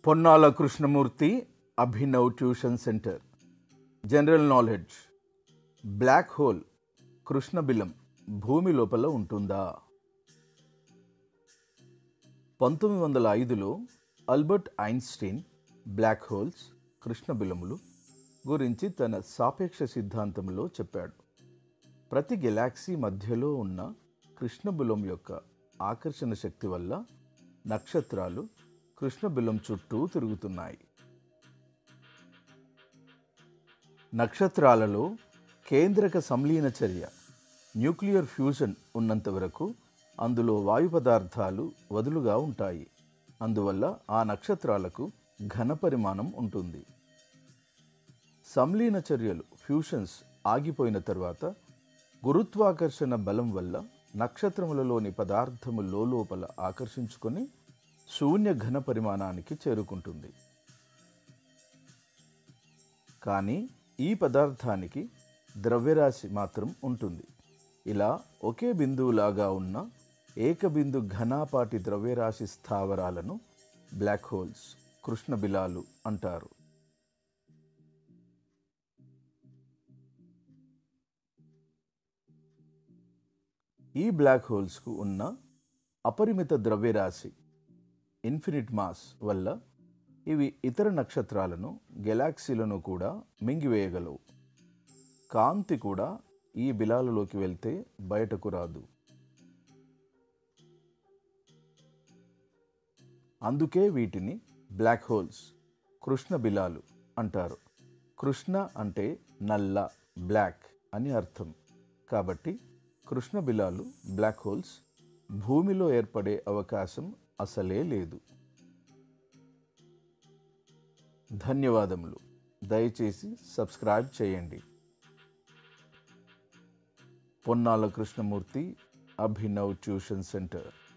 Ponnala Krishnamurthy Abhinav tuition centre general knowledge black hole కృష్ణబిలం భూమి లోపల ఉంటుందా పంతొమ్మిది వందల ఐదులో అల్బర్ట్ ఐన్స్టీన్ బ్లాక్ హోల్స్ కృష్ణబిలములు గురించి తన సాపేక్ష సిద్ధాంతంలో చెప్పాడు ప్రతి గెలాక్సీ మధ్యలో ఉన్న కృష్ణబిలం యొక్క ఆకర్షణ శక్తి వల్ల నక్షత్రాలు కృష్ణబిలం చుట్టూ తిరుగుతున్నాయి నక్షత్రాలలో కేంద్రక సంలీన చర్య న్యూక్లియర్ ఫ్యూజన్ ఉన్నంత వరకు అందులో వాయు పదార్థాలు వదులుగా ఉంటాయి అందువల్ల ఆ నక్షత్రాలకు ఘన పరిమాణం ఉంటుంది సంలీన చర్యలు ఫ్యూషన్స్ ఆగిపోయిన తర్వాత గురుత్వాకర్షణ బలం వల్ల నక్షత్రములలోని పదార్థము లోపల ఆకర్షించుకొని శూన్య ఘన పరిమాణానికి చేరుకుంటుంది కానీ ఈ పదార్థానికి ద్రవ్యరాశి మాత్రం ఉంటుంది ఇలా ఒకే బిందువులాగా ఉన్న ఏకబిందు ఘనాపాటి ద్రవ్యరాశి స్థావరాలను బ్లాక్ హోల్స్ కృష్ణబిలాలు అంటారు ఈ బ్లాక్ హోల్స్కు ఉన్న అపరిమిత ద్రవ్యరాశి ఇన్ఫినిట్ మాస్ వల్ల ఇవి ఇతర నక్షత్రాలను గెలాక్సీలను కూడా మింగివేయగలవు కాంతి కూడా ఈ బిలాలలోకి వెళ్తే బయటకు రాదు అందుకే వీటిని బ్లాక్ హోల్స్ కృష్ణ బిలాలు అంటారు కృష్ణ అంటే నల్ల బ్లాక్ అని అర్థం కాబట్టి కృష్ణ బిలాలు బ్లాక్ హోల్స్ భూమిలో ఏర్పడే అవకాశం అసలే లేదు ధన్యవాదములు దయచేసి సబ్స్క్రైబ్ చేయండి పొన్నాల కృష్ణమూర్తి అభినవ్ ట్యూషన్ సెంటర్